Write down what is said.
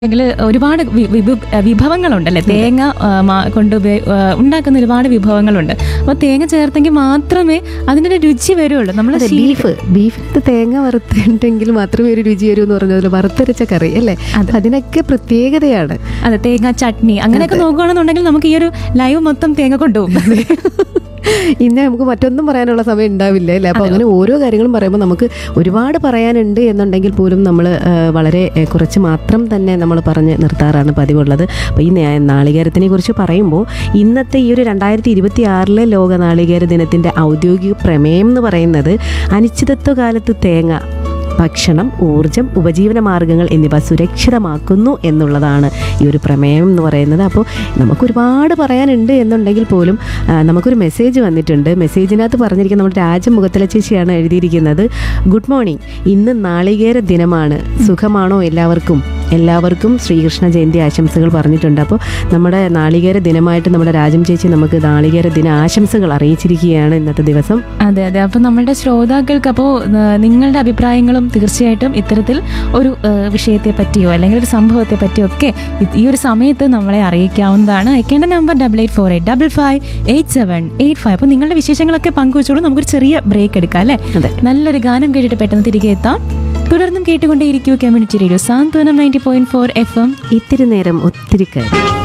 അല്ലെങ്കിൽ ഒരുപാട് വി- വിഭ- വിഭവങ്ങളുണ്ടല്ലേ തേങ്ങ ആ, മാ- കൊണ്ട് ഉപയോ- ആ, ഉണ്ടാക്കുന്ന ഒരുപാട് വിഭവങ്ങളുണ്ട് അപ്പോൾ തേങ്ങ ചേർത്തെങ്കിൽ മാത്രമേ അതിനൊരു രുചി വരുള്ളൂ നമ്മൾ അതെ ബീഫ് ബീഫിനകത്ത് തേങ്ങ വറുത്തിട്ടുണ്ടെങ്കിൽ മാത്രമേ ഒരു രുചി വരൂ എന്ന് പറഞ്ഞതിൽ വറുത്തരച്ച കറി അല്ലേ അപ്പൊ അതിനൊക്കെ പ്രത്യേകതയാണ് അതെ തേങ്ങ ചട്നി അങ്ങനെയൊക്കെ നോക്കുകയാണെന്നുണ്ടെങ്കിൽ നമുക്ക് ഈ ഒരു ലൈവ് മൊത്തം തേങ്ങ കൊണ്ടുപോകും ഇന്ന് നമുക്ക് മറ്റൊന്നും പറയാനുള്ള സമയം ഉണ്ടാവില്ല അല്ലേ അപ്പോൾ അങ്ങനെ ഓരോ കാര്യങ്ങളും പറയുമ്പോൾ നമുക്ക് ഒരുപാട് പറയാനുണ്ട് എന്നുണ്ടെങ്കിൽ പോലും നമ്മൾ വളരെ ഏ, കുറച്ച് മാത്രം തന്നെ നമ്മൾ പറഞ്ഞ് നിർത്താറാണ് പതിവുള്ളത് അപ്പോൾ ഈ നാ- നാളികേരത്തിനെ കുറിച്ച് പറയുമ്പോൾ ഇന്നത്തെ ഈ ഒരു രണ്ടായിരത്തി ഇരുപത്തി ആറിലെ ലോക നാളികേര ദിനത്തിൻ്റെ ഔദ്യോഗിക പ്രമേയം എന്ന് പറയുന്നത് അനിശ്ചിതത്വ കാലത്ത് തേങ്ങ ഭക്ഷണം ഊർജം ഉപജീവന മാർഗങ്ങൾ എന്നിവ സുരക്ഷിതമാക്കുന്നു എന്നുള്ളതാണ് ഈ ഒരു പ്രമേയം എന്ന് പറയുന്നത് അപ്പോൾ നമുക്ക് ഒരുപാട് പറയാനുണ്ട് എന്നുണ്ടെങ്കിൽ പോലും ആ, നമുക്കൊരു മെസ്സേജ് വന്നിട്ടുണ്ട് മെസ്സേജിനകത്ത് പറഞ്ഞിരിക്കുന്ന നമ്മുടെ രാജമുഖത്തിലെ ചേച്ചിയാണ് എഴുതിയിരിക്കുന്നത് ഗുഡ് മോർണിംഗ് ഇന്ന് നാളികേര ദിനമാണ് സുഖമാണോ എല്ലാവർക്കും എല്ലാവർക്കും ശ്രീകൃഷ്ണ ജയന്തി ആശംസകൾ പറഞ്ഞിട്ടുണ്ട് അപ്പോൾ നമ്മുടെ നാളികേര ദിനമായിട്ട് നമ്മുടെ രാജം ചേച്ചി നമുക്ക് നാളികേര ദിന ആശംസകൾ അറിയിച്ചിരിക്കുകയാണ് ഇന്നത്തെ ദിവസം അതെ അതെ അപ്പോൾ നമ്മുടെ ശ്രോതാക്കൾക്ക് അപ്പോൾ നിങ്ങളുടെ അഭിപ്രായങ്ങളും തീർച്ചയായിട്ടും ഇത്തരത്തിൽ ഒരു ആ, വിഷയത്തെ പറ്റിയോ അല്ലെങ്കിൽ ഒരു സംഭവത്തെ പറ്റിയോ ഒക്കെ ഇത് ഈ ഒരു സമയത്ത് നമ്മളെ അറിയിക്കാവുന്നതാണ് അയക്കേണ്ട number double eight four eight double five eight seven eight five അപ്പോൾ നിങ്ങളുടെ വിശേഷങ്ങളൊക്കെ പങ്കുവെച്ചോളൂ നമുക്കൊരു ചെറിയ ബ്രേക്ക് എടുക്കാം അല്ലേ അതെ നല്ലൊരു ഗാനം കേട്ടിട്ട് പെട്ടെന്ന് തിരികെ എത്താം തുടർന്നും കേട്ടുകൊണ്ടേയിരിക്കൂ community radio Santhwanam ninety point four F M ഇത്തിരി നേരം ഒത്തിരി കാര്യം